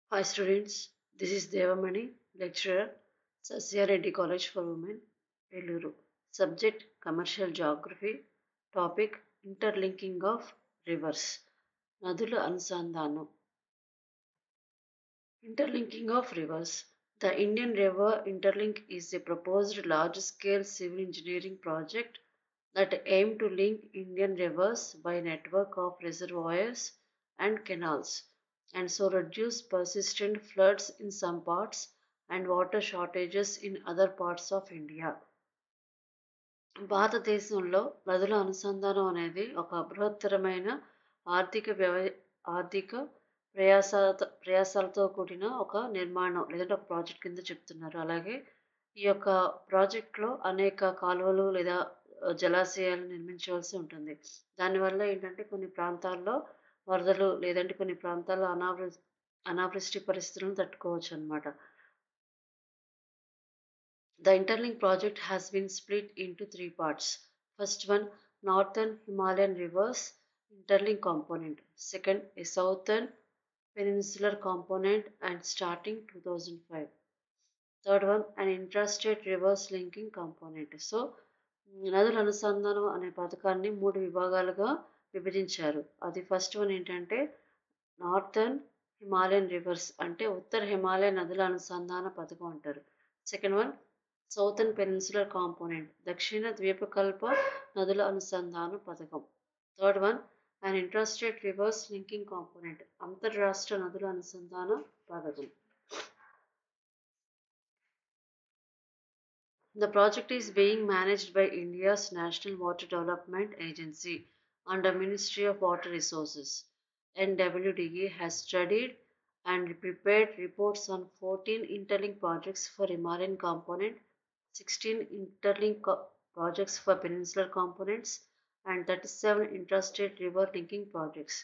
Hi students, this is Devamani, lecturer, Sasyareddy College for Women, Eluru. Subject Commercial Geography. Topic Interlinking of Rivers. నదుల అనుసంధానం Interlinking of rivers. The Indian River Interlink is a proposed large-scale civil engineering project that aim to link Indian rivers by network of reservoirs and canals and so reduce persistent floods in some parts and water shortages in other parts of India. భారతదేశంలో నదుల అనుసంధానం అనేది ఒక బృహత్తరమైన ఆర్థిక వ్యవ ఆర్థిక ప్రయాస ప్రయాసాలతో కూడిన ఒక నిర్మాణం లేదంటే ఒక ప్రాజెక్ట్ కింద చెప్తున్నారు అలాగే ఈ యొక్క ప్రాజెక్ట్లో అనేక కాలువలు లేదా జలాశయాలు నిర్మించవలసి ఉంటుంది దానివల్ల ఏంటంటే కొన్ని ప్రాంతాల్లో వరదలు లేదంటే కొన్ని ప్రాంతాల్లో అనావృ అనావృష్టి పరిస్థితులను తట్టుకోవచ్చు అనమాట The Interlink project has been split into three parts. First one, Northern Himalayan Rivers Interlink component. Second, a Southern Peninsular component and starting 2005. Third one, an intrastate rivers linking component. So నదుల అనుసంధానం అనే పథకాన్ని మూడు విభాగాలుగా విభజించారు అది first one ఏంటంటే northern Himalayan rivers అంటే ఉత్తర హిమాలయ నదుల అనుసంధాన పథకం అంటారు second one southern peninsular component దక్షిణ ద్వీపకల్ప నదుల అనుసంధాన పథకం third one and intrastate rivers linking component అంతర్రాష్ట్ర నదుల అనుసంధాన పథకం The project is being managed by India's National Water Development Agency under Ministry of Water Resources. NWDA has studied and prepared reports on 14 interlink projects for Himalayan component, 16 interlink co- projects for peninsular components, and 37 intrastate river linking projects.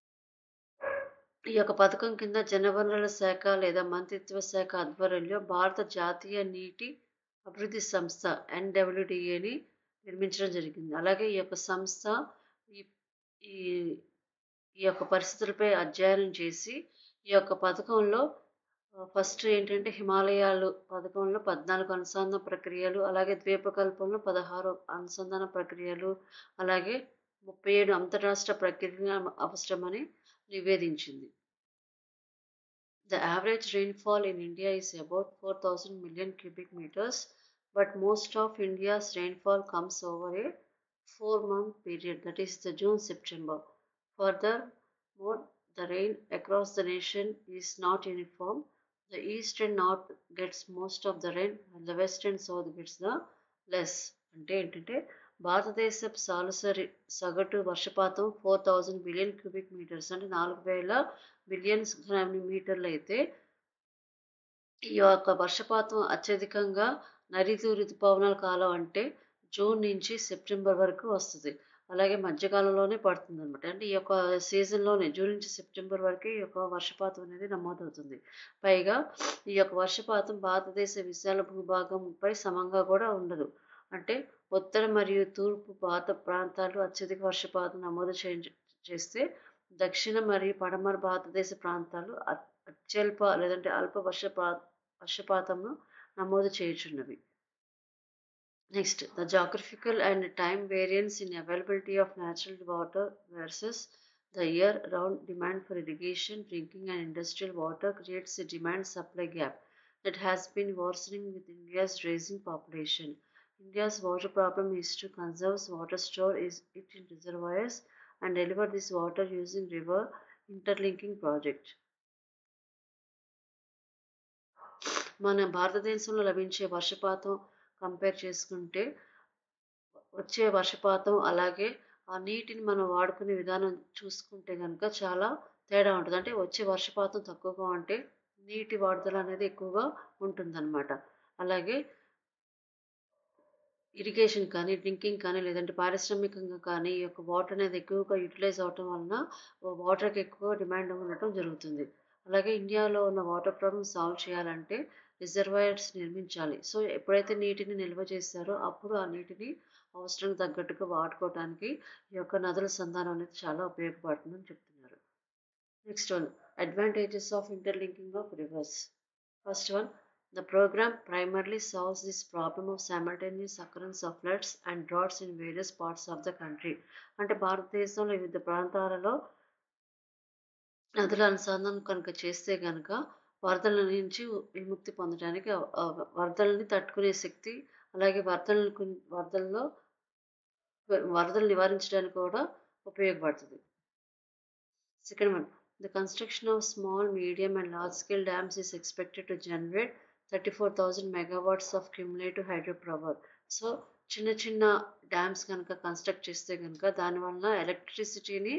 ఈ యొక్క పథకం కింద జనవనరుల శాఖ లేదా మంత్రిత్వ శాఖ ఆధ్వర్యంలో భారత జాతీయ నీటి అభివృద్ధి సంస్థ ఎన్డబ్ల్యూడిఏని నిర్మించడం జరిగింది అలాగే ఈ యొక్క సంస్థ ఈ ఈ ఈ యొక్క పరిస్థితులపై అధ్యయనం చేసి ఈ యొక్క పథకంలో ఫస్ట్ ఏంటంటే హిమాలయాలు పథకంలో పద్నాలుగు అనుసంధాన ప్రక్రియలు అలాగే ద్వీపకల్పంలో పదహారు అనుసంధాన ప్రక్రియలు అలాగే ముప్పై ఏడు అంతరాష్ట్ర ప్రక్రియలు అవసరమని నివేదించింది The average rainfall in India is about 4000 million cubic meters, but most of India's rainfall comes over a four month period, that is the June September. Furthermore, the rain across the nation is not uniform. The east and north gets most of the rain, and the west and south gets the less. అంటే ఏంటంటే భారతదేశపు సాలుసరి సగటు వర్షపాతం four thousand billion cubic meters అంటే నాలుగు వేల billions మీటర్లు అయితే ఈ యొక్క వర్షపాతం అత్యధికంగా నైరుతి ఋతుపవనాల కాలం అంటే జూన్ నుంచి సెప్టెంబర్ వరకు వస్తుంది అలాగే మధ్యకాలంలోనే పడుతుంది అనమాట అంటే ఈ యొక్క సీజన్లోనే జూన్ నుంచి సెప్టెంబర్ వరకు ఈ యొక్క వర్షపాతం అనేది నమోదవుతుంది పైగా ఈ యొక్క వర్షపాతం భారతదేశ విశాల భూభాగంపై సమంగా కూడా ఉండదు అంటే ఉత్తర మరియు తూర్పు భారత ప్రాంతాలు అత్యధిక వర్షపాతం నమోదు చేస్తే దక్షిణ మరియు పడమర భారతదేశ ప్రాంతాలు అత్యల్ప లేదంటే అల్ప వర్షపా వర్షపాతంను నమోదు చేయుచున్నవి next the geographical and time variance in availability of natural water versus the year round demand for irrigation drinking and industrial water creates a demand supply gap that has been worsening with India's rising population. India's water problem is to conserve water, store it in reservoirs, and deliver this water using river interlinking project. మన భారతదేశంలో లభించే వర్షపాతం compare చేసుకుంటే వచ్చే వర్షపాతం అలాగే ఆ నీటిని మనం వాడుకునే విధానం చూసుకుంటే కనుక చాలా తేడా ఉంటుంది అంటే వచ్చే వర్షపాతం తక్కువగా ఉంటే నీటి వాడుదల అనేది ఎక్కువగా ఉంటుందన్నమాట అలాగే ఇరిగేషన్ కానీ డ్రింకింగ్ కానీ లేదంటే పారిశ్రామికంగా కానీ ఈ యొక్క వాటర్ అనేది ఎక్కువగా యూటిలైజ్ అవటం వలన వాటర్కి ఎక్కువ డిమాండ్ ఉండటం జరుగుతుంది అలాగే ఇండియాలో ఉన్న వాటర్ ప్రాబ్లమ్ సాల్వ్ చేయాలంటే రిజర్వాయర్స్ నిర్మించాలి సో ఎప్పుడైతే నీటిని నిల్వ చేస్తారో అప్పుడు ఆ నీటిని అవసరం తగ్గట్టుగా వాడుకోవడానికి ఈ యొక్క నదుల సంధానం అనేది చాలా ఉపయోగపడుతుందని చెప్తున్నారు next one Advantages of interlinking of rivers. First one, the program primarily solves this problem of simultaneous occurrence of floods and droughts in various parts of the country. అంటే భారతదేశంలో వివిధ ప్రాంతాలలో నదుల అనుసంధానం కనుక చేస్తే కనుక వరదల నుంచి విముక్తి పొందడానికి అవ- అవ- వరదలని తట్టుకునే శక్తి అలాగే వరదలకు వరదల్లో వరదలు నివారించడానికి కూడా ఉపయోగపడుతుంది second one the construction of small medium and large scale dams is expected to generate thirty four thousand megawatts of cumulative hydro power so చిన్న చిన్న డ్యామ్స్ కనుక కన్స్ట్రక్ట్ చేస్తే కనుక దానివల్ల ఎలక్ట్రిసిటీని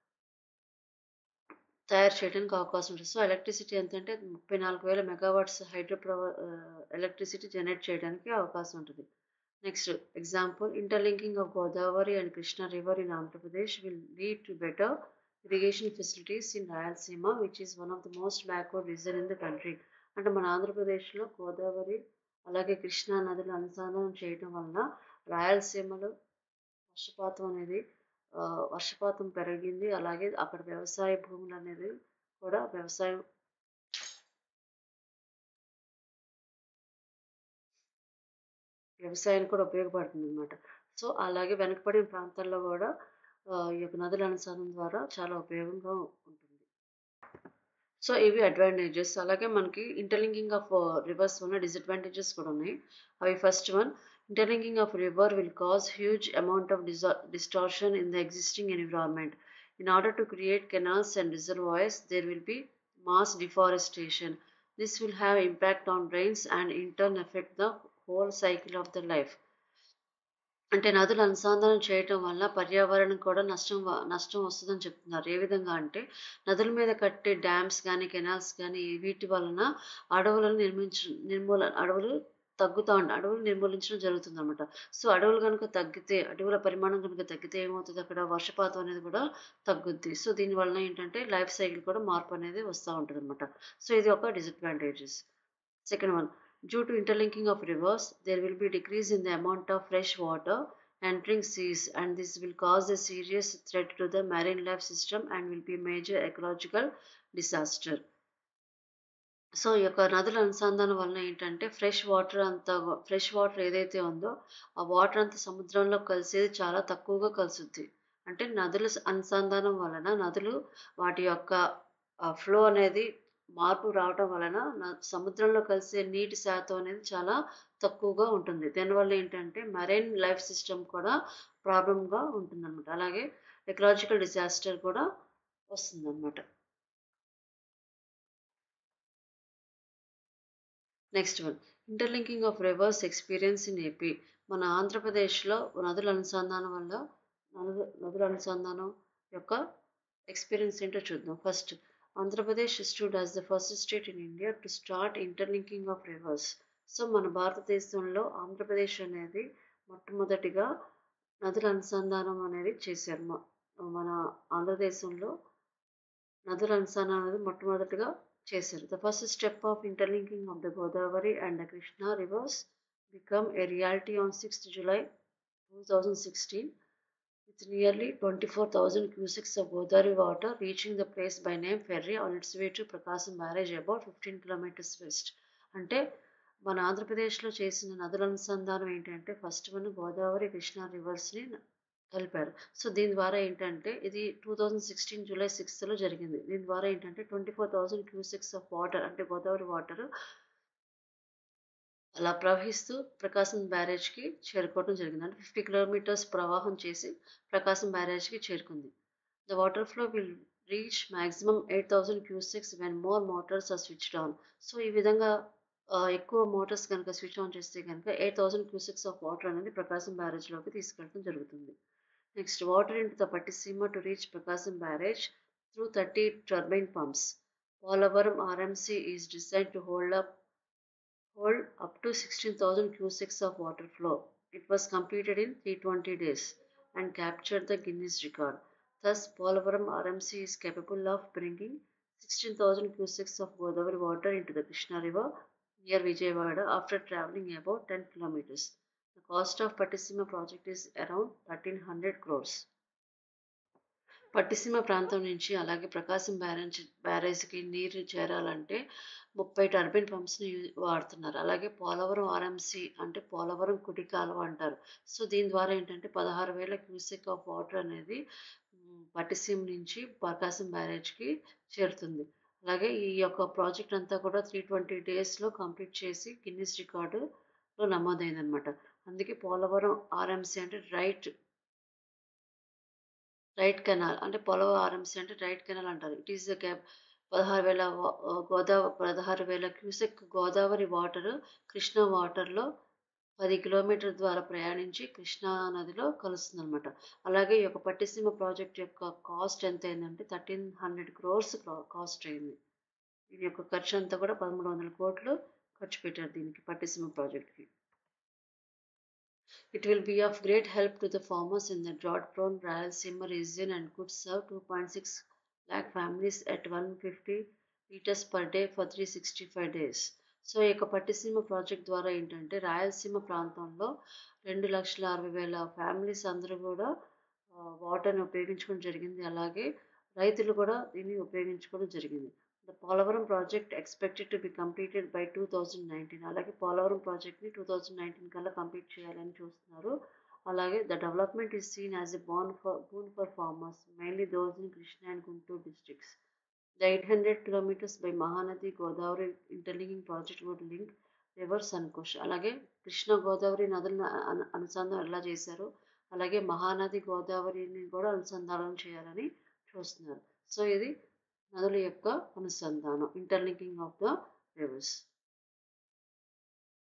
తయారు చేయడానికి అవకాశం ఉంటుంది సో ఎలక్ట్రిసిటీ ఎంత అంటే ముప్పై నాలుగు వేల megawatts hydro power electricity generate చేయడానికి అవకాశం ఉంటుంది next example interlinking of Godavari and Krishna river in Andhra Pradesh will lead to better irrigation facilities in Rayalaseema which is one of the most backward region in the country అంటే మన ఆంధ్రప్రదేశ్లో గోదావరి అలాగే కృష్ణా నదులు అనుసంధానం చేయడం వలన రాయలసీమలో వర్షపాతం అనేది ఆ, వర్షపాతం పెరిగింది అలాగే అక్కడ వ్యవసాయ భూములు అనేది కూడా వ్యవసాయం వ్యవసాయానికి కూడా ఉపయోగపడుతుంది అనమాట సో అలాగే వెనకబడిన ప్రాంతాల్లో కూడా ఆ, ఈ యొక్క నదుల అనుసంధానం ద్వారా చాలా ఉపయోగంగా ఉంటుంది సో ఇవి అడ్వాంటేజెస్ అలాగే మనకి ఇంటర్లింకింగ్ ఆఫ్ రివర్స్ వల్ల డిసడ్వాంటేజెస్ కూడా ఉన్నాయి అవి first one interlinking of river will cause huge amount of distortion in the existing environment. In order to create canals and reservoirs, there will be mass deforestation. This will have impact on rains and in turn affect the whole cycle of the life. అంటే నదులు అనుసంధానం చేయటం వల్ల పర్యావరణం కూడా నష్టం వ- నష్టం వస్తుందని చెప్తున్నారు ఏ విధంగా అంటే నదుల మీద కట్టే డ్యామ్స్ కానీ కెనాల్స్ కానీ వీటి వలన అడవులను నిర్మించ నిర్మూల అడవులు తగ్గుతూ ఉంటాయి అడవులు నిర్మూలించడం జరుగుతుంది అనమాట సో అడవులు కనుక తగ్గితే అడవుల పరిమాణం కనుక తగ్గితే ఏమవుతుంది అక్కడ వర్షపాతం అనేది కూడా తగ్గుద్ది సో దీని వలన ఏంటంటే లైఫ్ సైకిల్ కూడా మార్పు అనేది వస్తూ ఉంటుంది అనమాట సో ఇది ఒక disadvantages second one due to interlinking of rivers there will be decrease in the amount of fresh water entering seas and this will cause a serious threat to the marine life system and will be a major ecological disaster so ఈ యొక్క నదుల అనుసంధానం వలన ఏంటంటే fresh water అంతా fresh water ఏదైతే ఉందో ఆ వాటర్ అంతా సముద్రంలో కలిసేది చాలా తక్కువగా కలుసుద్ది అంటే నదుల స- అనుసంధానం వలన నదులు వాటి యొక్క ఫ్లో అనేది మార్పు రావడం వలన న- సముద్రంలో కలిసే నీటి శాతం అనేది చాలా తక్కువగా ఉంటుంది దీనివల్ల ఏంటంటే మరైన్ లైఫ్ సిస్టమ్ కూడా ప్రాబ్లంగా ఉంటుందన్నమాట అలాగే ఎకలాజికల్ డిజాస్టర్ కూడా వస్తుందన్నమాట next one interlinking of rivers experience in AP మన ఆంధ్రప్రదేశ్లో నదుల అనుసంధానం వల్ల నదుల నదుల అనుసంధానం యొక్క ఎక్స్పీరియన్స్ ఏంటో చూద్దాం first Andhra Pradesh stood as the first state in India to start interlinking of rivers so మన భారతదేశంలో ఆంధ్రప్రదేశ్ అనేది మొట్టమొదటిగా నదుల అనుసంధానం అనేది చేశారు మ- మన ఆంధ్రదేశంలో నదుల అనుసంధానం అనేది మొట్టమొదటిగా చేశారు the first step of interlinking of the Godavari and the Krishna rivers become a reality on sixth July two thousand sixteen with nearly 24,000 cusecs of Godavari water reaching the place by name Ferry on its way to Prakasam Barrage about 15 kilometers west. అంటే మన ఆంధ్రప్రదేశ్లో చేసిన నదుల అనుసంధానం ఏంటంటే first one Godavari Krishna రివర్స్ని కలిపారు so దీని ద్వారా ఏంటంటే ఇది టూ థౌజండ్ సిక్స్టీన్ జూలై సిక్స్త్లో జరిగింది దీని ద్వారా ఏంటంటే twenty four thousand cusecs of water అంటే గోదావరి వాటర్ అలా ప్రవహిస్తూ ప్రకాశం బ్యారేజ్కి చేరుకోవడం జరిగింది అంటే ఫిఫ్టీ కిలోమీటర్స్ ప్రవాహం చేసి ప్రకాశం బ్యారేజ్కి చేరుకుంది the water flow will reach maximum eight thousand cusecs when more motors are switch on so ఈ విధంగా ఆ, ఎక్కువ మోటార్స్ కనుక స్విచ్ ఆన్ చేస్తే కనుక eight thousand cusecs of water అనేది ప్రకాశం బ్యారేజ్లోకి తీసుకెళ్ళడం జరుగుతుంది next water into the Pattiseema to reach Prakasam barrage through thirty turbine pumps Polavaram RMC is design to hold up hold up to 16,000 cusecs of water flow. It was completed in 320 days and captured the Guinness record. Thus, Polavaram RMC is capable of bringing 16,000 cusecs of Godavari water into the Krishna River near Vijayawada after traveling about 10 kilometers. The cost of Pattisima project is around 1300 crores. Pattiseema ప్రాంతం నుంచి అలాగే ప్రకాశం barrage బ్యారేజ్కి నీరు చేరాలంటే ముప్పై turbine పంప్స్ని you- వాడుతున్నారు అలాగే Polavaram RMC అంటే పోలవరం కుడి కాలువ అంటారు సో దీని ద్వారా ఏంటంటే పదహారు వేల క్యూసెక్ ఆఫ్ వాటర్ అనేది మ్, పట్టిసీమ నుంచి ప్రకాశం బ్యారేజ్కి చేరుతుంది అలాగే ఈ యొక్క ప్రాజెక్ట్ అంతా కూడా త్రీ ట్వంటీ డేస్లో కంప్లీట్ చేసి గిన్నిస్ రికార్డులో నమోదైందనమాట అందుకే పోలవరం ఆర్ఎంసి అంటే రైట్ రైట్ కెనాల్ అంటే పొలవ ఆర్ఎంసి అంటే రైట్ కెనాల్ అంటారు ఇట్ ఈస్ ద క్యాప్ పదహారు వేల గోదావరి పదహారు వేల క్యూసెక్ గోదావరి వాటర్ కృష్ణా వాటర్లో పది కిలోమీటర్ ద్వారా ప్రయాణించి కృష్ణా నదిలో కలుస్తుంది అనమాట అలాగే ఈ యొక్క పట్టిసీమ ప్రాజెక్ట్ యొక్క కాస్ట్ ఎంత అయిందంటే థర్టీన్ హండ్రెడ్ క్రోర్స్ కాస్ట్ అయింది దీని యొక్క ఖర్చు అంతా కూడా పదమూడు వందల కోట్లు ఖర్చు పెట్టారు దీనికి పట్టిసీమ ప్రాజెక్ట్కి It will be of great help to the farmers in the drought-prone Rayalaseema region and could serve 2.6 lakh families at 150 liters per day for 365 days. So ఈ యొక్క పట్టిసీమ ప్రాజెక్ట్ ద్వారా ఏంటంటే రాయలసీమ ప్రాంతంలో రెండు లక్షల అరవై వేల ఫ్యామిలీస్ అందరూ కూడా వాటర్ని ఉపయోగించుకోవడం జరిగింది అలాగే రైతులు కూడా దీన్ని ఉపయోగించుకోవడం జరిగింది the Polavaram project expected to be completed by two thousand nineteen అలాగే పోలవరం ప్రాజెక్ట్ని టూ థౌజండ్ నైన్టీన్ కల్లా కంప్లీట్ చేయాలని చూస్తున్నారు అలాగే the development is seen as a bane for boon for farmers mainly those in Krishna and Guntur districts the eight hundred kilometres by Mahanadi Godavari interlinking project would link river Sankosh అలాగే కృష్ణా గోదావరి నదులను అను- అనుసంధానం ఎలా చేశారు అలాగే మహానది గోదావరిని కూడా అనుసంధానం చేయాలని చూస్తున్నారు సో ఇది నదుల యొక్క అనుసంధానం ఇంటర్లింకింగ్ ఆఫ్ ద రివర్స్